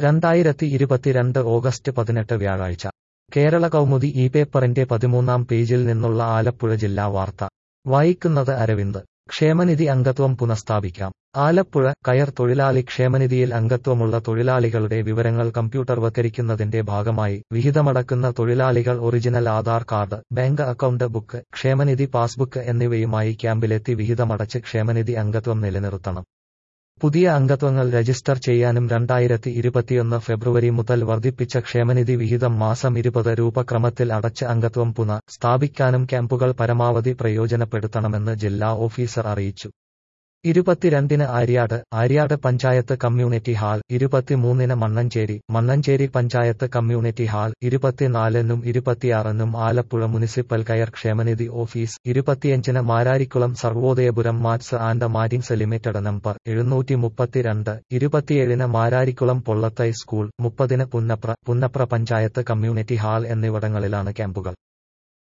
രണ്ടായിരത്തി ഇരുപത്തിരണ്ട് ഓഗസ്റ്റ് പതിനെട്ട് വ്യാഴാഴ്ച കേരള കൗമുദി ഈ പേപ്പറിന്റെ പതിമൂന്നാം പേജിൽ നിന്നുള്ള ആലപ്പുഴ ജില്ലാ വാർത്ത വായിക്കുന്നത് അരവിന്ദ് ക്ഷേമനിധി അംഗത്വം പുനഃസ്ഥാപിക്കാം ആലപ്പുഴ കയർ തൊഴിലാളി ക്ഷേമനിധിയിൽ അംഗത്വമുള്ള തൊഴിലാളികളുടെ വിവരങ്ങൾ കമ്പ്യൂട്ടർവത്കരിക്കുന്നതിന്റെ ഭാഗമായി വിഹിതമടക്കുന്ന തൊഴിലാളികൾ original Aadhaar card bank account book ക്ഷേമനിധി പാസ്ബുക്ക് എന്നിവയുമായി ക്യാമ്പിലെത്തി വിഹിതമടച്ച് ക്ഷേമനിധി അംഗത്വം നിലനിർത്തണം പുതിയ അംഗത്വങ്ങൾ രജിസ്റ്റർ ചെയ്യാനും രണ്ടായിരത്തി ഇരുപത്തിയൊന്ന് ഫെബ്രുവരി മുതൽ വർദ്ധിപ്പിച്ച ക്ഷേമനിധി വിഹിതം മാസം ഇരുപത് രൂപ ക്രമത്തിൽ അടച്ച് അംഗത്വം പുനഃ സ്ഥാപിക്കാനും ക്യാമ്പുകൾ പരമാവധി പ്രയോജനപ്പെടുത്തണമെന്ന് ജില്ലാ ഓഫീസർ അറിയിച്ചു ഇരുപത്തിരണ്ടിന് ആര്യാട് ആര്യാട് പഞ്ചായത്ത് കമ്മ്യൂണിറ്റി ഹാൾ ഇരുപത്തിമൂന്നിന് മണ്ണഞ്ചേരി മണ്ണഞ്ചേരി പഞ്ചായത്ത് കമ്മ്യൂണിറ്റി ഹാൾ ഇരുപത്തിനാലിനും ഇരുപത്തിയാറിനും ആലപ്പുഴ മുനിസിപ്പൽ കയർ ക്ഷേമനിധി ഓഫീസ് ഇരുപത്തിയഞ്ചിന് മാരാരിക്കുളം സർവോദയപുരം മാറ്റ്സ് ആൻഡ് മാരിൻസ് ലിമിറ്റഡ് നമ്പർ എഴുന്നൂറ്റി മുപ്പത്തിരണ്ട് ഇരുപത്തിയേഴിന് മാരാരിക്കുളം പൊള്ളത്തൈ സ്കൂൾ മുപ്പതിന് പുന്നപ്ര പുന്നപ്ര പഞ്ചായത്ത് കമ്മ്യൂണിറ്റി ഹാൾ എന്നിവിടങ്ങളിലാണ് ക്യാമ്പുകൾ